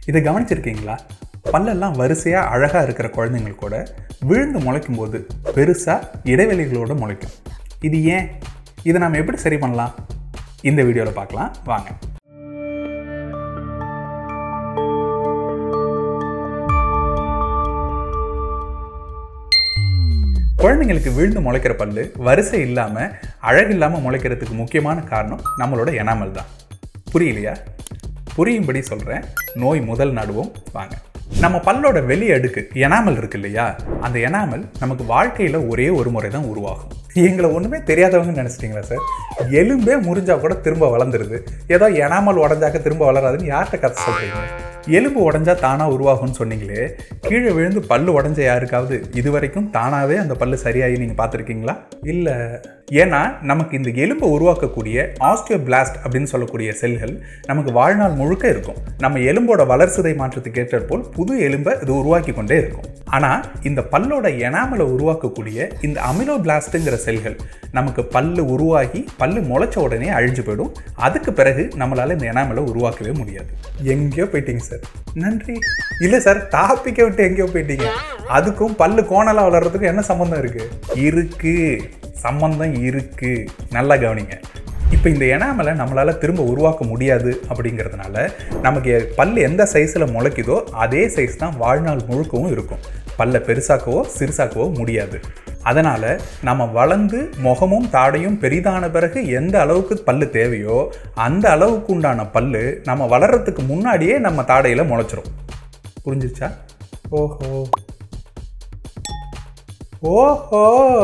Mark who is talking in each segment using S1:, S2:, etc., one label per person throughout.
S1: இதை கவனிச்சிருக்கீங்களா பல்லெல்லாம் வரிசையாக அழகாக இருக்கிற குழந்தைங்கள் கூட விழுந்து முளைக்கும் போது பெருசாக இடைவெளிகளோடு முளைக்கும் இது ஏன் இதை நாம் எப்படி சரி பண்ணலாம் இந்த வீடியோவில் பார்க்கலாம் வாங்க குழந்தைங்களுக்கு விழுந்து முளைக்கிற பல்லு வரிசை இல்லாமல் அழகு இல்லாமல் முளைக்கிறதுக்கு முக்கியமான காரணம் நம்மளோட எனாமல் தான் புரியலையா புரியும்படி சொல்கிறேன் நோய் முதல் நடுவோம் வாங்க நம்ம பல்லோட வெளி அடுக்கு எனாமல் இருக்கு இல்லையா அந்த எனாமல் நமக்கு வாழ்க்கையில் ஒரே ஒரு முறை தான் உருவாகும் எங்களை ஒன்றுமே தெரியாதவங்க நினச்சிட்டிங்களா சார் எலும்பே முறிஞ்சா கூட திரும்ப வளர்ந்துருது ஏதோ எனாமல் உடஞ்சாக்க திரும்ப வளராதுன்னு யார்கிட்ட கதை சொல்கிறீங்க எலும்பு உடஞ்சா தானாக உருவாகும்னு சொன்னீங்களே கீழே விழுந்து பல்லு உடஞ்ச யாருக்காவது இது வரைக்கும் தானாகவே அந்த பல்லு சரியாகி நீங்கள் பார்த்துருக்கீங்களா இல்லை ஏன்னா நமக்கு இந்த எலும்பை உருவாக்கக்கூடிய ஆஸ்டியோபிளாஸ்ட் அப்படின்னு சொல்லக்கூடிய செல்கள் நமக்கு வாழ்நாள் முழுக்க இருக்கும் நம்ம எலும்போட வளர்சிதை மாற்றத்துக்கு ஏற்றற்போல் புது எலும்பை இது உருவாக்கி கொண்டே இருக்கும் ஆனால் இந்த பல்லோட எனாமலை உருவாக்கக்கூடிய இந்த அமிலோபிளாஸ்ட்டுங்கிற செல்கள் நமக்கு பல்லு உருவாகி பல்லு முளைச்ச உடனே அழிஞ்சு போயிடும் அதுக்கு பிறகு நம்மளால் இந்த எனாமலை உருவாக்கவே முடியாது எங்கேயோ போயிட்டீங்க சார் நன்றி இல்லை சார் டாப்பிக்கை விட்டு எங்கேயோ போயிட்டீங்க அதுக்கும் பல்லு கோணலாக வளர்கிறதுக்கும் என்ன சம்மந்தம் இருக்கு இருக்கு சம்மந்தம் இருக்கு நல்லா கவனிங்க இப்போ இந்த எனாமலை நம்மளால் திரும்ப உருவாக்க முடியாது அப்படிங்கிறதுனால நமக்கு பல் எந்த சைஸில் முளைக்குதோ அதே சைஸ் தான் வாழ்நாள் முழுக்கவும் இருக்கும் பல்லை பெருசாக்கவோ சிறுசாக்கவோ முடியாது அதனால் நம்ம வளர்ந்து முகமும் தாடையும் பெரிதான பிறகு எந்த அளவுக்கு பல்லு தேவையோ அந்த அளவுக்கு உண்டான பல்லு நம்ம வளர்கிறதுக்கு முன்னாடியே நம்ம தாடையில் முளைச்சிரும் புரிஞ்சிச்சா ஓஹோ ஓஹோ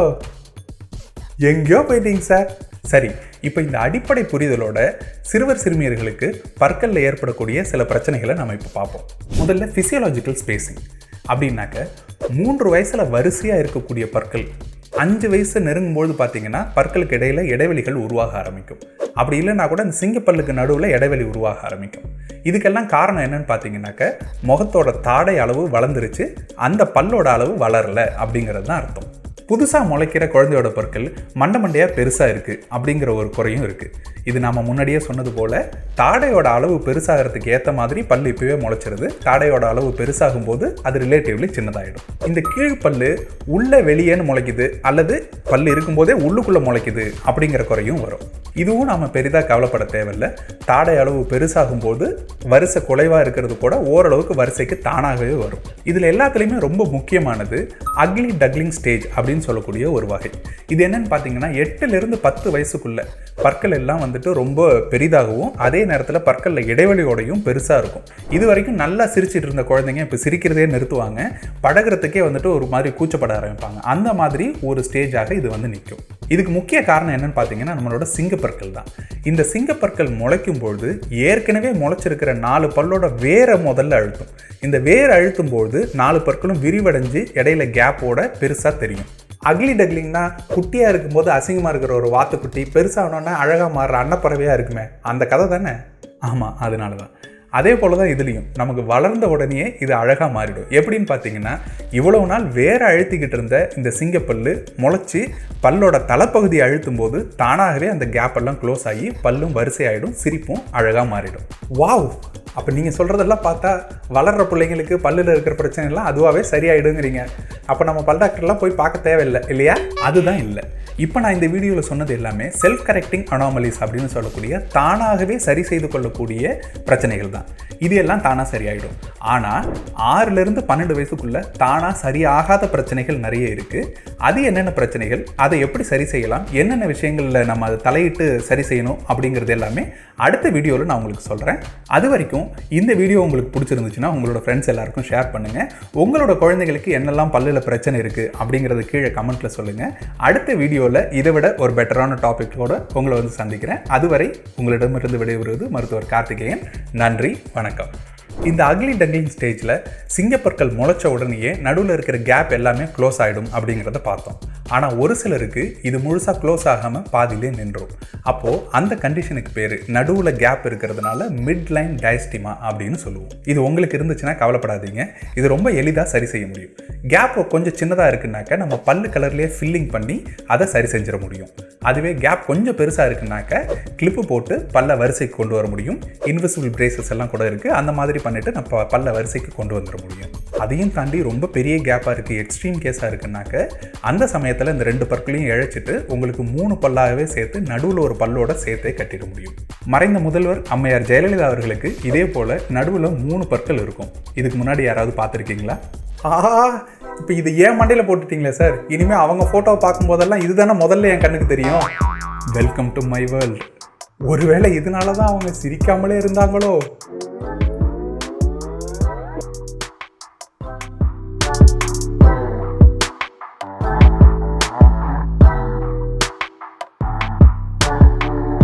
S1: எங்கேயோ போயிட்டீங்க சார் சரி இப்போ இந்த அடிப்படை புரிதலோட சிறுவர் சிறுமியர்களுக்கு பற்களில் ஏற்படக்கூடிய சில பிரச்சனைகளை நம்ம இப்போ பார்ப்போம் முதல்ல ஃபிசியலாஜிக்கல் ஸ்பேசிங் அப்படின்னாக்க மூன்று வயசில் வரிசையாக இருக்கக்கூடிய பற்கள் அஞ்சு வயசு நெருங்கும்போது பார்த்தீங்கன்னா பற்களுக்கு இடையில இடைவெளிகள் உருவாக ஆரம்பிக்கும் அப்படி இல்லைன்னா கூட இந்த சிங்கப்பல்லுக்கு நடுவில் இடைவெளி உருவாக ஆரம்பிக்கும் இதுக்கெல்லாம் காரணம் என்னன்னு பார்த்தீங்கன்னாக்க முகத்தோட தாடை அளவு வளர்ந்துருச்சு அந்த பல்லோட அளவு வளரல அப்படிங்கிறது தான் அர்த்தம் புதுசாக முளைக்கிற குழந்தையோட பற்கள் மண்டை மண்டையாக பெருசாக இருக்குது அப்படிங்கிற ஒரு குறையும் இருக்குது இது நாம் முன்னாடியே சொன்னது போல் தாடையோட அளவு பெருசாகிறதுக்கு ஏற்ற மாதிரி பல் இப்போவே முளைச்சிருது தாடையோட அளவு பெருசாகும் போது அது ரிலேட்டிவ்லி சின்னதாகிடும் இந்த கீழ்ப்பல்லு உள்ள வெளியேன்னு முளைக்குது அல்லது பல் இருக்கும்போதே உள்ளுக்குள்ளே முளைக்குது அப்படிங்கிற குறையும் வரும் இதுவும் நாம் பெரிதாக கவலைப்பட தேவையில்லை தாடை அளவு பெருசாகும் போது வரிசை குறைவாக இருக்கிறது கூட ஓரளவுக்கு வரிசைக்கு தானாகவே வரும் இதில் எல்லாத்துலேயுமே ரொம்ப முக்கியமானது அக்லி டக்லிங் ஸ்டேஜ் அப்படின்னு சொல்லக்கூடிய ஒரு வகை இது என்னன்னு பார்த்தீங்கன்னா எட்டுலேருந்து பத்து வயசுக்குள்ள பற்கள் எல்லாம் வந்துட்டு ரொம்ப பெரிதாகவும் அதே நேரத்தில் பற்களில் இடைவெளியோடையும் பெருசாக இருக்கும் இது வரைக்கும் நல்லா சிரிச்சிட்டு இருந்த குழந்தைங்க இப்போ சிரிக்கிறதே நிறுத்துவாங்க பழகிறதுக்கே வந்துட்டு ஒரு மாதிரி கூச்சப்பட ஆரம்பிப்பாங்க அந்த மாதிரி ஒரு ஸ்டேஜாக இது வந்து நிற்கும் இதுக்கு முக்கிய காரணம் என்னன்னு பார்த்தீங்கன்னா நம்மளோட சிங்கப்பற்கள் தான் இந்த சிங்கப்பற்கள் முளைக்கும் பொழுது ஏற்கனவே முளைச்சிருக்கிற நாலு பல்லோட வேற முதல்ல அழுத்தும் இந்த வேர் அழுத்தும் பொழுது நாலு பற்களும் விரிவடைஞ்சு இடையில கேப்போட பெருசாக தெரியும் அக்லி டக்லிங்னா குட்டியாக இருக்கும்போது அசிங்கமாக இருக்கிற ஒரு வாத்துக்குட்டி பெருசாகணுன்னா அழகாக மாறுற அன்னப்பறவையாக இருக்குமே அந்த கதை தானே ஆமாம் அதனால தான் அதே போல தான் இதுலேயும் நமக்கு வளர்ந்த உடனே இது அழகாக மாறிடும் எப்படின்னு பார்த்தீங்கன்னா இவ்வளவு நாள் வேற அழுத்திக்கிட்டு இருந்த இந்த சிங்கப்பல்லு முளைச்சி பல்லோட தலைப்பகுதியை அழுத்தும் போது தானாகவே அந்த கேப் எல்லாம் க்ளோஸ் ஆகி பல்லும் வரிசையாயிடும் சிரிப்பும் அழகாக மாறிடும் வாவ் அப்போ நீங்கள் சொல்கிறதெல்லாம் பார்த்தா வளர்கிற பிள்ளைங்களுக்கு பல்லில் இருக்கிற பிரச்சனை எல்லாம் அதுவாகவே சரியாயிடுங்கிறீங்க அப்போ நம்ம பல் டாக்டர்லாம் போய் பார்க்க தேவையில்லை இல்லையா அதுதான் இல்லை இப்போ நான் இந்த வீடியோவில் சொன்னது எல்லாமே செல்ஃப் கரெக்டிங் அனாமலிஸ் அப்படின்னு சொல்லக்கூடிய தானாகவே சரி செய்து கொள்ளக்கூடிய பிரச்சனைகள் தான் இது எல்லாம் தானாக சரியாயிடும் ஆனால் ஆறுலேருந்து பன்னெண்டு வயசுக்குள்ளே தானாக சரியாகாத பிரச்சனைகள் நிறைய இருக்குது அது என்னென்ன பிரச்சனைகள் அதை எப்படி சரி செய்யலாம் என்னென்ன விஷயங்களில் நம்ம அதை தலையிட்டு சரி செய்யணும் அப்படிங்கிறது எல்லாமே அடுத்த வீடியோவில் நான் உங்களுக்கு சொல்கிறேன் அது வரைக்கும் இந்த வீடியோ உங்களுக்கு பிடிச்சிருந்துச்சுன்னா உங்களோட ஃப்ரெண்ட்ஸ் எல்லாருக்கும் ஷேர் பண்ணுங்கள் உங்களோட குழந்தைகளுக்கு என்னெல்லாம் பல்லில் பிரச்சனை இருக்குது அப்படிங்கிறது கீழே கமெண்ட்டில் சொல்லுங்கள் அடுத்த வீடியோவில் இதை விட ஒரு பெட்டரான டாபிக்கோட உங்களை வந்து சந்திக்கிறேன் அதுவரை உங்களிடமிருந்து விடைபெறுவது மருத்துவர் கார்த்திகேயன் நன்றி வணக்கம் இந்த அக்லி டக்லிங் ஸ்டேஜில் சிங்கப்பற்கள் முளைச்ச உடனேயே நடுவில் இருக்கிற கேப் எல்லாமே க்ளோஸ் ஆகிடும் அப்படிங்கிறத பார்த்தோம் ஆனால் ஒரு சிலருக்கு இது முழுசாக க்ளோஸ் ஆகாமல் பாதியிலே நின்றோம் அப்போது அந்த கண்டிஷனுக்கு பேர் நடுவில் கேப் இருக்கிறதுனால மிட் லைன் டயஸ்டிமா அப்படின்னு சொல்லுவோம் இது உங்களுக்கு இருந்துச்சுன்னா கவலைப்படாதீங்க இது ரொம்ப எளிதாக சரி செய்ய முடியும் கேப் கொஞ்சம் சின்னதாக இருக்குனாக்க நம்ம பல்லு கலர்லேயே ஃபில்லிங் பண்ணி அதை சரி செஞ்சிட முடியும் அதுவே கேப் கொஞ்சம் பெருசாக இருக்குனாக்க கிளிப்பு போட்டு பல்ல வரிசைக்கு கொண்டு வர முடியும் இன்விசிபிள் பிரேசஸ் எல்லாம் கூட இருக்குது அந்த மாதிரி பண்ணிவிட்டு நான் ப- பல்ல வரிசைக்கு கொண்டு வந்துட முடியும் அதையும் தாண்டி ரொம்ப பெரிய கேப்பாக இருக்குது எக்ஸ்ட்ரீம் கேஸாக இருக்குன்னாக்க அந்த சமயத்தில் இந்த ரெண்டு பற்களையும் இழைச்சிட்டு உங்களுக்கு மூணு பல்லாகவே சேர்த்து நடுவில் ஒரு பல்லோட சேர்த்தே கட்டிட முடியும் மறைந்த முதல்வர் அம்மையார் ஜெயலலிதா அவர்களுக்கு இதே போல் நடுவில் மூணு பற்கள் இருக்கும் இதுக்கு முன்னாடி யாராவது பார்த்துருக்கீங்களா ஆஹா இப்போ இது ஏன் மண்டையில் போட்டுட்டீங்களே சார் இனிமேல் அவங்க ஃபோட்டோவை பார்க்கும்போதெல்லாம் இதுதானே முதல்ல என் கண்ணுக்கு தெரியும் வெல்கம் டு மை வேர்ல்ட் ஒருவேளை இதனால தான் அவங்க சிரிக்காமலே இருந்தாங்களோ